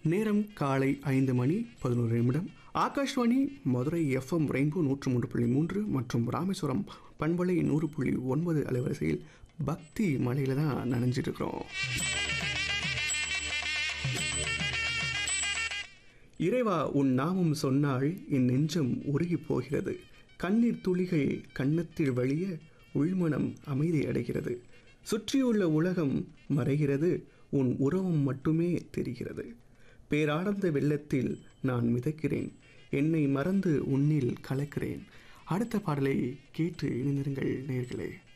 நேரம் காலை ஐந்து மணி பதினோரு நிமிடம் ஆகாஷ்வாணி மதுரை எஃப்எம் ரெயின்போ நூற்று மூன்று புள்ளி மூன்று மற்றும் ராமேஸ்வரம் பண்பலை நூறு புள்ளி ஒன்பது அலைவரிசையில் பக்தி மலையில தான் நனைஞ்சிட்டு இருக்கிறோம் இறைவா உன் நாமம் சொன்னால் என் நெஞ்சம் உருகி போகிறது கண்ணீர் துளிகள் கன்னத்தில் வழிய உள்மனம் அமைதி அடைகிறது சுற்றியுள்ள உலகம் மறைகிறது உன் உறவும் மட்டுமே தெரிகிறது பேரானந்த வெள்ளத்தில் நான் மிதக்கிறேன் என்னை மறந்து உன்னில் கலக்கிறேன் அடுத்த பாடலை கேட்டு இணைந்திருங்கள் நேர்களே